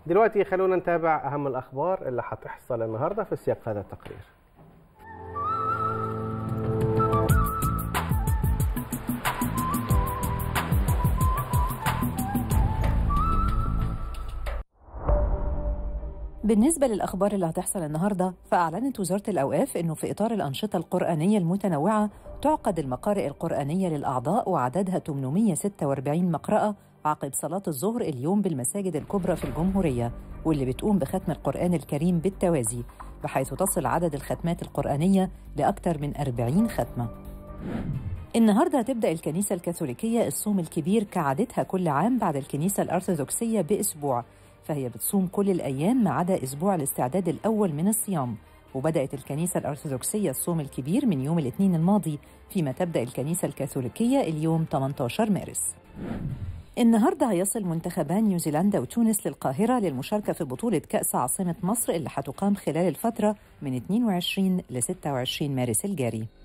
دلوقتي خلونا نتابع أهم الأخبار اللي هتحصل النهاردة في سياق هذا التقرير بالنسبة للأخبار اللي هتحصل النهاردة فأعلنت وزارة الأوقاف أنه في إطار الأنشطة القرآنية المتنوعة تعقد المقارئ القرآنية للأعضاء وعددها 846 مقرأة عقب صلاة الظهر اليوم بالمساجد الكبرى في الجمهورية واللي بتقوم بختم القرآن الكريم بالتوازي بحيث تصل عدد الختمات القرآنية لأكثر من 40 ختمة النهارده هتبدا الكنيسه الكاثوليكيه الصوم الكبير كعادتها كل عام بعد الكنيسه الارثوذكسيه باسبوع فهي بتصوم كل الايام ما عدا اسبوع الاستعداد الاول من الصيام وبدات الكنيسه الارثوذكسيه الصوم الكبير من يوم الاثنين الماضي فيما تبدا الكنيسه الكاثوليكيه اليوم 18 مارس النهارده هيصل منتخبان نيوزيلندا وتونس للقاهره للمشاركه في بطوله كاس عاصمه مصر اللي هتقام خلال الفتره من 22 ل 26 مارس الجاري